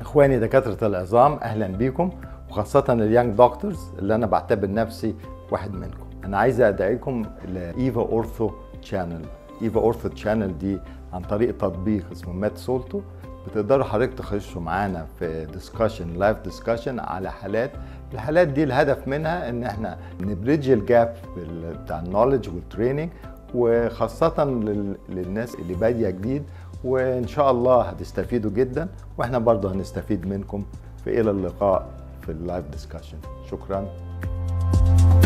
اخواني دكاتره العظام اهلا بيكم وخاصه اليانج دكتورز اللي انا بعتبر نفسي واحد منكم انا عايز ادعيكم لايفا اورثو تشانل ايفا اورثو تشانل دي عن طريق تطبيق اسمه مات سولتو بتقدروا حضرتك تخشوا معانا في ديسكشن لايف ديسكشن على حالات الحالات دي الهدف منها ان احنا نبريدج الجاب بتاع النولج والتريننج وخاصة لل- للناس اللي بادية جديد وإن شاء الله هتستفيدوا جدا وإحنا برضه هنستفيد منكم في إلى اللقاء في اللايف ديسكشن شكراً